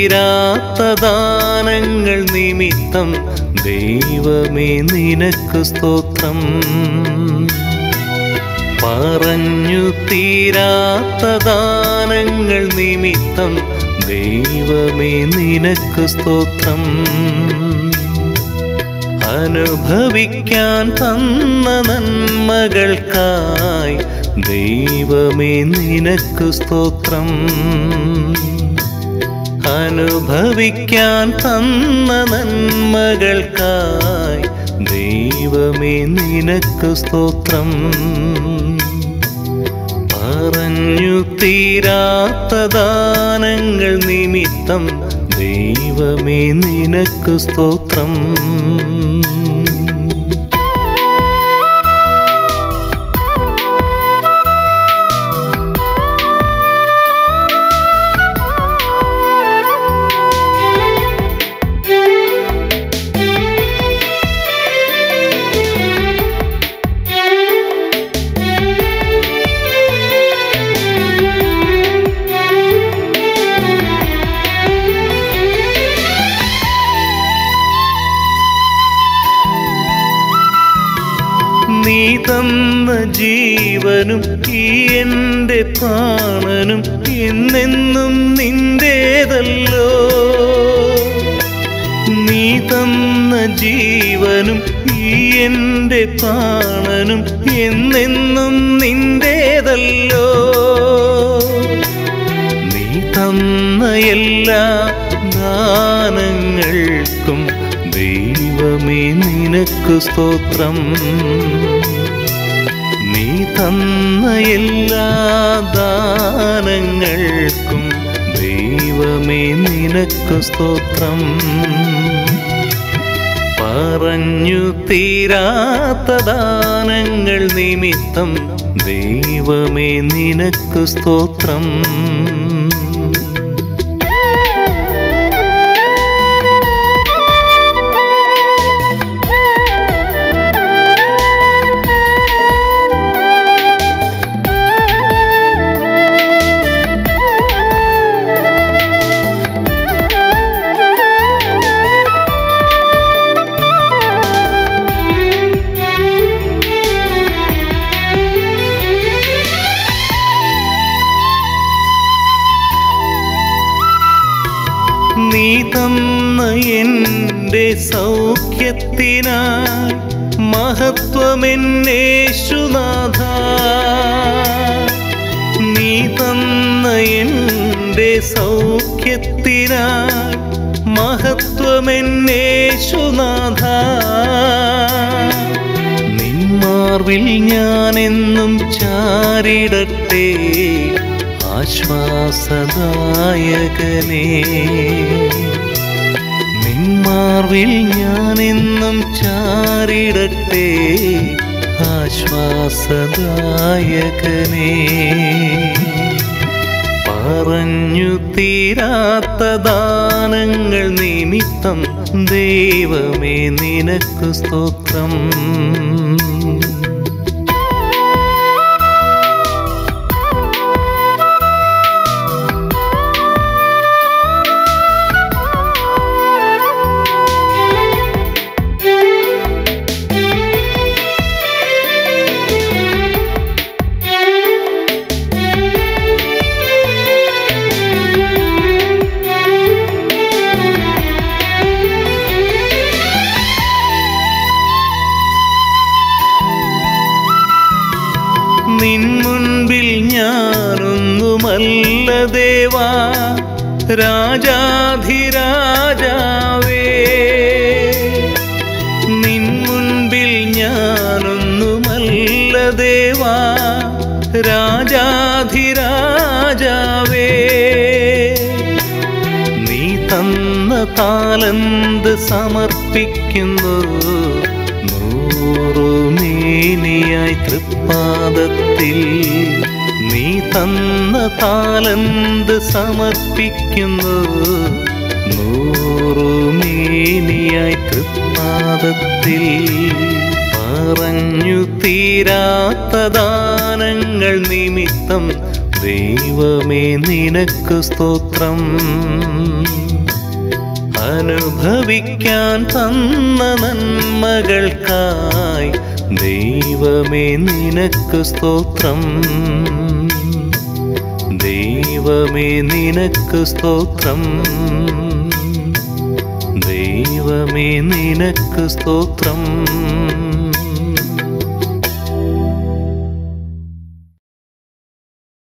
തീരാത്ത ദാനങ്ങൾ നിമിത്തം ദൈവമേ നിനക്ക് സ്തോത്രം പറഞ്ഞു തീരാത്ത ദാനങ്ങൾ നിമിത്തം ദൈവമേ നിനക്ക് സ്തോത്രം അനുഭവിക്കാൻ തന്ന നന്മകൾക്കായി ദൈവമേ നിനക്ക് സ്തോത്രം അനുഭവിക്കാൻ തന്ന നന്മകൾക്കായി ദൈവമേ നിനക്ക് സ്തോത്രം പറഞ്ഞു തീരാത്ത ദാനങ്ങൾ നിമിത്തം ദൈവമേ നിനക്ക് സ്തോത്രം നീ തന്ന ജീവനും ഈ എൻ്റെ പ്രാണനും എന്നെന്നും നിന്റേതല്ലോ നീ തന്ന ജീവനും ഈ എൻ്റെ പ്രാണനും എന്നെന്നും നിന്റേതല്ലോ നീ തന്ന എല്ലാ ദാനങ്ങൾക്കും ദൈവമേ നിനക്ക് സ്തോത്രം നീ തന്ന എല്ലാ ദാനങ്ങൾക്കും ദൈവമേ നിനക്ക് സ്തോത്രം പറഞ്ഞു തീരാത്ത ദാനങ്ങൾ നിമിത്തം ദൈവമേ നിനക്ക് സ്തോത്രം നീ തന്ന എൻ്റെ സൗഖ്യത്തിനായി മഹത്വമെന്നേശുനാഥ നീ തന്ന എൻ്റെ സൗഖ്യത്തിനായി മഹത്വമെന്നേശുനാഥ നിന്മാർവിൽ ഞാനെന്നും ചാരിടട്ടെ ആശ്വാസദായകനേ നിന്മാർവിൽ ഞാനെന്നും ചാരിടട്ടെ ആശ്വാസദായകനേ പറഞ്ഞു തീരാത്ത ദാനങ്ങൾ നിമിത്തം ദൈവമേ നിനക്ക് സ്തോത്രം നിൻ മുൻപിൽ ഞാനൊന്നുമല്ല ദേവാ രാജാധിരാജാവേ നിൻ മുൻപിൽ ഞാനൊന്നുമല്ല ദേവാ രാജാധിരാജാവേ നീ തന്ന താലന്ത് സമർപ്പിക്കുന്നു നൂറുമേനിയായി തൃപ്പാദത്തിൽ നീ തന്ന താലന്ത് സമർപ്പിക്കുന്നു നൂറുമേനിയായി തൃപ്പാദത്തിൽ പറഞ്ഞു തീരാത്ത ദാനങ്ങൾ നിമിത്തം ദൈവ ദൈവമേ നിനക്ക് സ്തോത്രം അനുഭവിക്കാൻ തന്ന നന്മകൾക്കായി ദൈവമേ നിനക്ക് സ്തോത്രം ദൈവമേ നിനക്ക് സ്തോത്രം ദൈവമേ നിനക്ക് സ്തോത്രം